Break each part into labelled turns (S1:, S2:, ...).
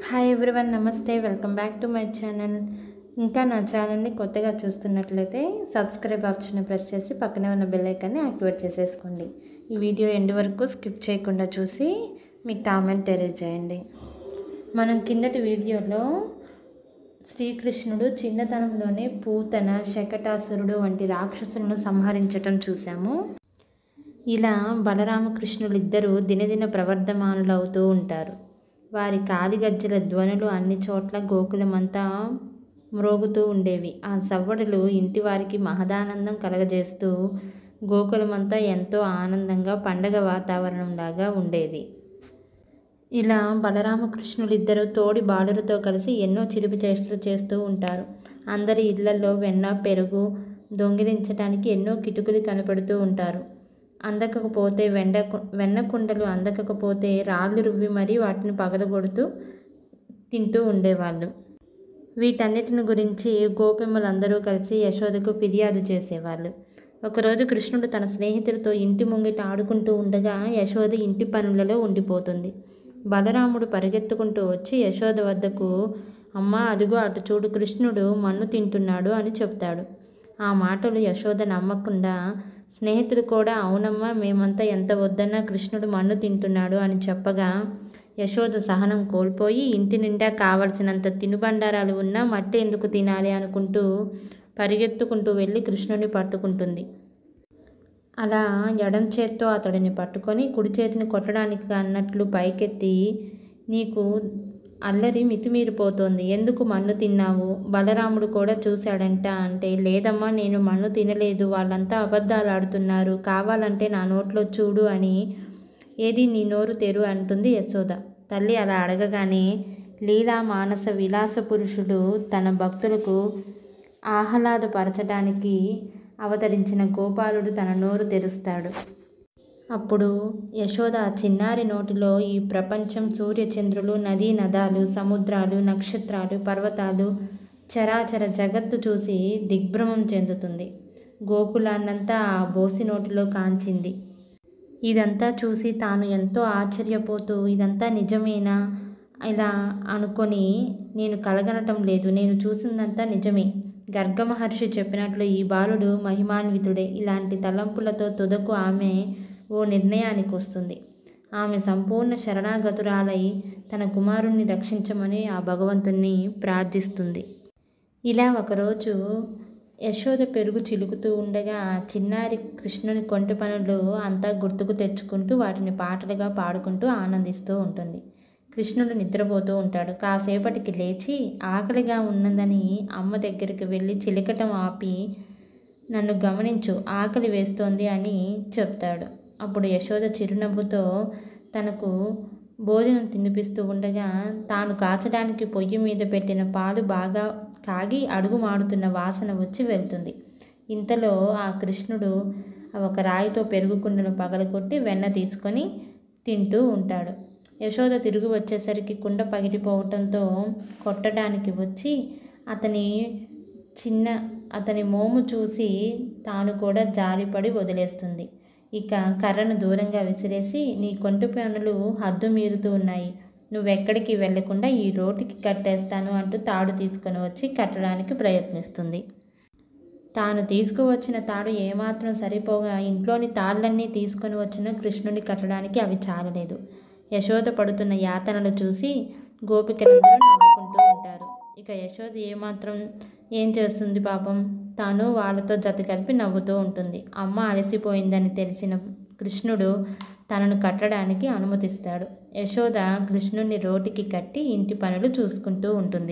S1: hi everyone నమస్తే welcome back to my channel ఇంకా నా ఛానల్ని కొత్తగా చూస్తున్నట్లయితే సబ్స్క్రైబ్ ఆప్షన్ ప్రెస్ చేసి పక్కనే ఉన్న బెల్ ఐకాన్ని యాక్టివేట్ చేసేసుకోండి ఈ వీడియో ఎండ్ వరకు స్కిప్ చేయకుండా చూసి మీ కామెంట్ తెలియజేయండి మనం కిందటి వీడియోలో శ్రీకృష్ణుడు చిన్నతనంలోనే పూతన శకటాసురుడు వంటి రాక్షసులను సంహరించటం చూసాము ఇలా బలరామకృష్ణులు ఇద్దరు దినదిన ప్రవర్ధమానులవుతూ ఉంటారు వారి కాలిగజ్జల ధ్వనులు అన్ని చోట్ల గోకులమంతా మ్రోగుతూ ఉండేవి ఆ సవ్వడులు ఇంటి వారికి మహదానందం కలగజేస్తూ గోకులమంతా ఎంతో ఆనందంగా పండగ వాతావరణంలాగా ఉండేది ఇలా బలరామకృష్ణులు ఇద్దరు తోడి బాలులతో కలిసి ఎన్నో చిలిపి చేష్టలు చేస్తూ ఉంటారు అందరి ఇళ్లలో వెన్న పెరుగు దొంగిలించడానికి ఎన్నో కిటుకులు కనపడుతూ ఉంటారు అందకపోతే వెండ వెన్న కుండలు అందకపోతే రాళ్ళు రువ్వి మరీ వాటిని పగలగొడుతూ తింటూ ఉండేవాళ్ళు వీటన్నిటిని గురించి గోపెమ్మలందరూ కలిసి యశోదకు ఫిర్యాదు చేసేవాళ్ళు ఒకరోజు కృష్ణుడు తన స్నేహితులతో ఇంటి ముంగిట ఆడుకుంటూ ఉండగా యశోద ఇంటి పనులలో ఉండిపోతుంది బలరాముడు పరిగెత్తుకుంటూ వచ్చి యశోద వద్దకు అమ్మ అదిగో అటు చూడు కృష్ణుడు మన్ను తింటున్నాడు అని చెప్తాడు ఆ మాటలు యశోద నమ్మకుండా స్నేహితుడు కూడా అవునమ్మా మేమంతా ఎంత వద్దన్నా కృష్ణుడు మన్ను తింటున్నాడు అని చెప్పగా యశోద సహనం కోల్పోయి ఇంటి నిండా కావలసినంత తినుబండారాలు ఉన్నా మట్టి ఎందుకు తినాలి అనుకుంటూ పరిగెత్తుకుంటూ వెళ్ళి కృష్ణుడిని పట్టుకుంటుంది అలా ఎడం చేత్తో అతడిని పట్టుకొని కుడి చేతిని కొట్టడానికి అన్నట్లు పైకెత్తి నీకు అల్లరి మితిమీరిపోతోంది ఎందుకు మన్ను తిన్నావు బలరాముడు కూడా చూశాడంట అంటే లేదమ్మా నేను మన్ను తినలేదు వాళ్ళంతా అబద్ధాలు ఆడుతున్నారు కావాలంటే నా నోట్లో చూడు అని ఏది నీ నోరు తెరు అంటుంది యశోద తల్లి అలా అడగగానే లీలా మానస విలాస పురుషుడు తన భక్తులకు ఆహ్లాదపరచడానికి అవతరించిన గోపాలుడు తన నోరు తెరుస్తాడు అప్పుడు యశోద ఆ చిన్నారి నోటిలో ఈ ప్రపంచం సూర్యచంద్రులు నదీ నదాలు సముద్రాలు నక్షత్రాలు పర్వతాలు చరాచర జగత్తు చూసి దిగ్భ్రమం చెందుతుంది గోకులాన్నంతా ఆ బోసి నోటిలో కాంచింది ఇదంతా చూసి తాను ఎంతో ఆశ్చర్యపోతూ ఇదంతా నిజమేనా ఇలా అనుకొని నేను కలగనటం లేదు నేను చూసిందంతా నిజమే గర్గ మహర్షి చెప్పినట్లు ఈ బాలుడు మహిమాన్వితుడే ఇలాంటి తలంపులతో తుదకు ఆమె ఓ నిర్ణయానికి వస్తుంది ఆమె సంపూర్ణ శరణాగతురాలై తన కుమారుణ్ణి రక్షించమని ఆ భగవంతుణ్ణి ప్రార్థిస్తుంది ఇలా ఒకరోజు యశోద పెరుగు చిలుకుతూ ఉండగా చిన్నారి కృష్ణుని కొంటి పనులు అంతా గుర్తుకు తెచ్చుకుంటూ వాటిని పాటలుగా పాడుకుంటూ ఆనందిస్తూ ఉంటుంది కృష్ణుడు నిద్రపోతూ ఉంటాడు కాసేపటికి లేచి ఆకలిగా ఉన్నదని అమ్మ దగ్గరికి వెళ్ళి చిలకటం ఆపి నన్ను గమనించు ఆకలి వేస్తోంది అని చెప్తాడు అప్పుడు యశోద చిరునవ్వుతో తనకు భోజనం తినిపిస్తూ ఉండగా తాను కాచడానికి పొయ్యి మీద పెట్టిన పాలు బాగా కాగి అడుగు మాడుతున్న వాసన వచ్చి వెళ్తుంది ఇంతలో ఆ కృష్ణుడు ఒక రాయితో పెరుగు కుండను పగలగొట్టి వెన్న తీసుకొని తింటూ ఉంటాడు యశోద తిరిగి వచ్చేసరికి కుండ పగిలిపోవటంతో కొట్టడానికి వచ్చి అతని చిన్న అతని మోము చూసి తాను కూడా జారిపడి వదిలేస్తుంది ఇక కర్రను దూరంగా విసిరేసి నీ కొంటి పనులు హద్దు మీరుతూ ఉన్నాయి నువ్వెక్కడికి వెళ్లకుండా ఈ రోటికి కట్టేస్తాను అంటూ తాడు తీసుకొని వచ్చి కట్టడానికి ప్రయత్నిస్తుంది తాను తీసుకువచ్చిన తాడు ఏమాత్రం సరిపోగా ఇంట్లోని తాళ్ళన్నీ తీసుకొని వచ్చిన కృష్ణుని కట్టడానికి అవి చాలలేదు యశోద పడుతున్న యాతనలు చూసి గోపికలందరూ నవ్వుకుంటూ ఉంటారు ఇక యశోద ఏమాత్రం ఏం చేస్తుంది పాపం తాను వాళ్ళతో జత కలిపి నవ్వుతూ ఉంటుంది అమ్మ అలసిపోయిందని తెలిసిన కృష్ణుడు తనను కట్టడానికి అనుమతిస్తాడు యశోద కృష్ణుడిని రోటికి కట్టి ఇంటి పనులు చూసుకుంటూ ఉంటుంది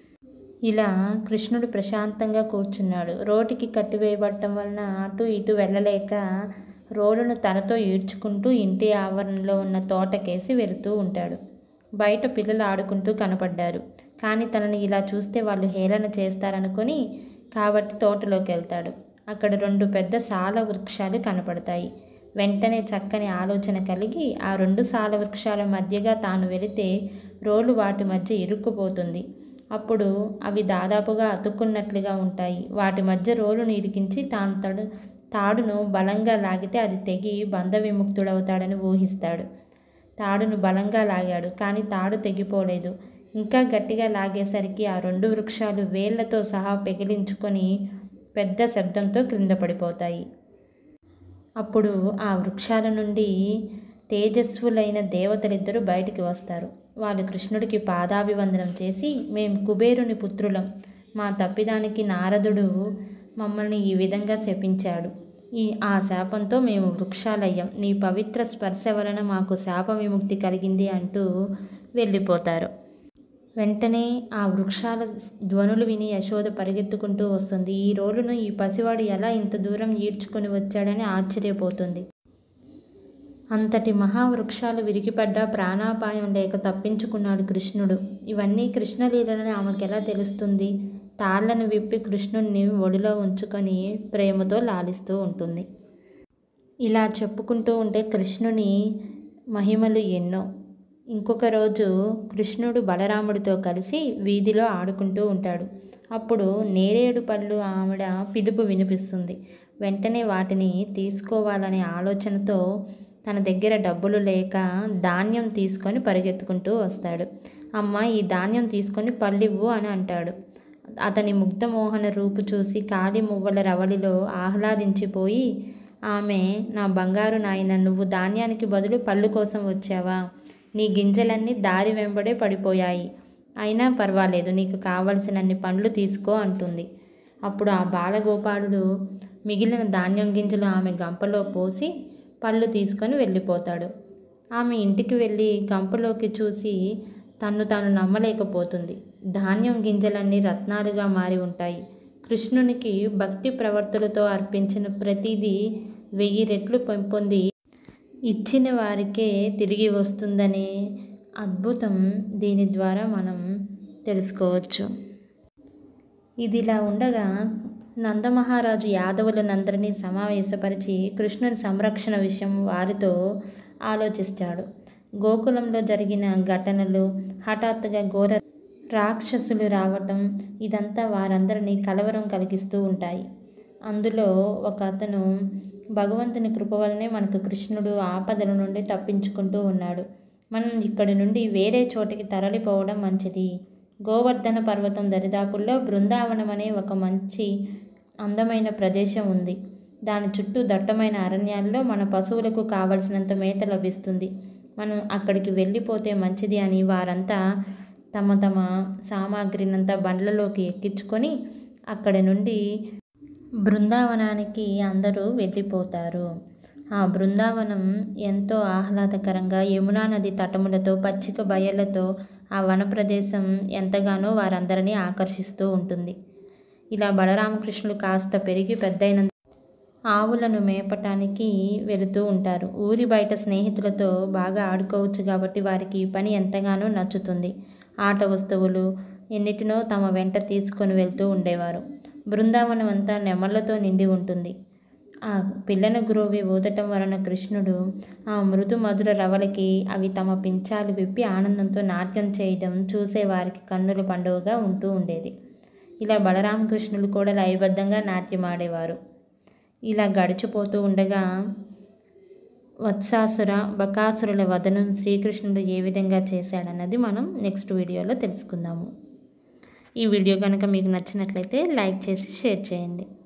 S1: ఇలా కృష్ణుడు ప్రశాంతంగా కూర్చున్నాడు రోటికి కట్టివేయబడటం వలన అటు ఇటు వెళ్ళలేక రోలును తనతో ఈడ్చుకుంటూ ఇంటి ఆవరణలో ఉన్న తోటకేసి వెళుతూ ఉంటాడు బయట పిల్లలు ఆడుకుంటూ కనపడ్డారు కానీ తనని ఇలా చూస్తే వాళ్ళు హేళన చేస్తారనుకొని కాబట్టి తోటలోకి వెళ్తాడు అక్కడ రెండు పెద్ద సాల వృక్షాలు కనపడతాయి వెంటనే చక్కని ఆలోచన కలిగి ఆ రెండు సాల వృక్షాల మధ్యగా తాను వెళితే రోలు వాటి మధ్య ఇరుక్కుపోతుంది అప్పుడు అవి దాదాపుగా అతుక్కున్నట్లుగా ఉంటాయి వాటి మధ్య రోలును ఇరికించి తాను తడు తాడును బలంగా లాగితే అది తెగి బంధ విముక్తుడవుతాడని ఊహిస్తాడు తాడును బలంగా లాగాడు కానీ తాడు తెగిపోలేదు ఇంకా గట్టిగా లాగేసరికి ఆ రెండు వృక్షాలు వేళ్లతో సహా పెగిలించుకొని పెద్ద శబ్దంతో క్రింద పడిపోతాయి అప్పుడు ఆ వృక్షాల నుండి తేజస్వులైన దేవతలిద్దరూ బయటికి వస్తారు వాళ్ళు కృష్ణుడికి పాదాభివందనం చేసి మేము కుబేరుని పుత్రులం మా తప్పిదానికి నారదుడు మమ్మల్ని ఈ విధంగా శపించాడు ఈ ఆ శాపంతో మేము వృక్షాలయ్యాం నీ పవిత్ర స్పర్శ వలన మాకు శాప విముక్తి కలిగింది అంటూ వెళ్ళిపోతారు వెంటనే ఆ వృక్షాల ధ్వనులు విని యశోద పరిగెత్తుకుంటూ వస్తుంది ఈ రోజును ఈ పసివాడు ఎలా ఇంత దూరం ఈడ్చుకొని వచ్చాడని ఆశ్చర్యపోతుంది అంతటి మహావృక్షాలు విరిగిపడ్డా ప్రాణాపాయం లేక తప్పించుకున్నాడు కృష్ణుడు ఇవన్నీ కృష్ణలీలని ఆమెకు ఎలా తెలుస్తుంది తాళ్లను విప్పి కృష్ణుణ్ణి ఒడిలో ఉంచుకొని ప్రేమతో లాలిస్తూ ఉంటుంది ఇలా చెప్పుకుంటూ ఉంటే కృష్ణుని మహిమలు ఎన్నో ఇంకొక రోజు కృష్ణుడు బలరాముడితో కలిసి వీధిలో ఆడుకుంటూ ఉంటాడు అప్పుడు నేరేడు పళ్ళు ఆవిడ పిలుపు వినిపిస్తుంది వెంటనే వాటిని తీసుకోవాలనే ఆలోచనతో తన దగ్గర డబ్బులు లేక ధాన్యం తీసుకొని పరిగెత్తుకుంటూ వస్తాడు అమ్మ ఈ ధాన్యం తీసుకొని పళ్ళివ్వు అని అంటాడు అతని ముగ్ధమోహన రూపు చూసి కాలి మువ్వల రవలిలో ఆహ్లాదించిపోయి ఆమె నా బంగారు నాయన నువ్వు ధాన్యానికి బదులు పళ్ళు కోసం వచ్చావా నీ గింజలన్నీ దారి వెంబడే పడిపోయాయి అయినా పర్వాలేదు నీకు కావలసినన్ని పండ్లు తీసుకో అంటుంది అప్పుడు ఆ బాలగోపాలుడు మిగిలిన ధాన్యం గింజలు ఆమె గంపలో పోసి పళ్ళు తీసుకొని వెళ్ళిపోతాడు ఆమె ఇంటికి వెళ్ళి గంపలోకి చూసి తన్ను తాను నమ్మలేకపోతుంది ధాన్యం గింజలన్నీ రత్నాలుగా మారి ఉంటాయి కృష్ణునికి భక్తి ప్రవర్తులతో అర్పించిన ప్రతిదీ వెయ్యి రెట్లు పెంపొంది ఇచ్చిన వారికే తిరిగి వస్తుందనే అద్భుతం దీని ద్వారా మనం తెలుసుకోవచ్చు ఇదిలా ఉండగా నందమహారాజు యాదవులనందరినీ సమావేశపరిచి కృష్ణుని సంరక్షణ విషయం వారితో ఆలోచిస్తాడు గోకులంలో జరిగిన ఘటనలు హఠాత్తుగా ఘోర రాక్షసులు రావటం ఇదంతా వారందరినీ కలవరం కలిగిస్తూ ఉంటాయి అందులో ఒక అతను భగవంతుని కృప వలనే మనకు కృష్ణుడు ఆపదల నుండి తప్పించుకుంటూ ఉన్నాడు మనం ఇక్కడి నుండి వేరే చోటికి తరలిపోవడం మంచిది గోవర్ధన పర్వతం దరిదాపుల్లో బృందావనం అనే ఒక మంచి అందమైన ప్రదేశం ఉంది దాని చుట్టూ దట్టమైన అరణ్యాల్లో మన పశువులకు కావలసినంత మేత లభిస్తుంది మనం అక్కడికి వెళ్ళిపోతే మంచిది అని వారంతా తమ తమ సామాగ్రినంతా బండ్లలోకి ఎక్కించుకొని అక్కడి నుండి బృందావనానికి అందరూ వెళ్ళిపోతారు ఆ బృందావనం ఎంతో ఆహ్లాదకరంగా యమునా నది తటములతో పచ్చిక బయళ్ళతో ఆ వన ప్రదేశం ఎంతగానో వారందరినీ ఆకర్షిస్తూ ఉంటుంది ఇలా బలరామకృష్ణులు కాస్త పెరిగి పెద్దయిన ఆవులను మేపటానికి వెళుతూ ఉంటారు ఊరి బయట స్నేహితులతో బాగా ఆడుకోవచ్చు కాబట్టి వారికి ఈ పని ఎంతగానో నచ్చుతుంది ఆట వస్తువులు ఎన్నిటినో తమ వెంట తీసుకొని వెళ్తూ ఉండేవారు బృందావనం అంతా నెమళ్లతో నిండి ఉంటుంది ఆ పిల్లను గ్రోవి ఊదటం వలన కృష్ణుడు ఆ మృదు మధుర రవలకి అవి తమ పించాలు విప్పి ఆనందంతో నాట్యం చేయడం చూసేవారికి కన్నుల పండుగగా ఉంటూ ఉండేది ఇలా బలరామకృష్ణులు కూడా లయబద్ధంగా నాట్యం ఆడేవారు ఇలా గడిచిపోతూ ఉండగా వత్సాసుర బకాసురుల వదను శ్రీకృష్ణుడు ఏ విధంగా చేశాడన్నది మనం నెక్స్ట్ వీడియోలో తెలుసుకుందాము ఈ వీడియో కనుక మీకు నచ్చినట్లయితే లైక్ చేసి షేర్ చేయండి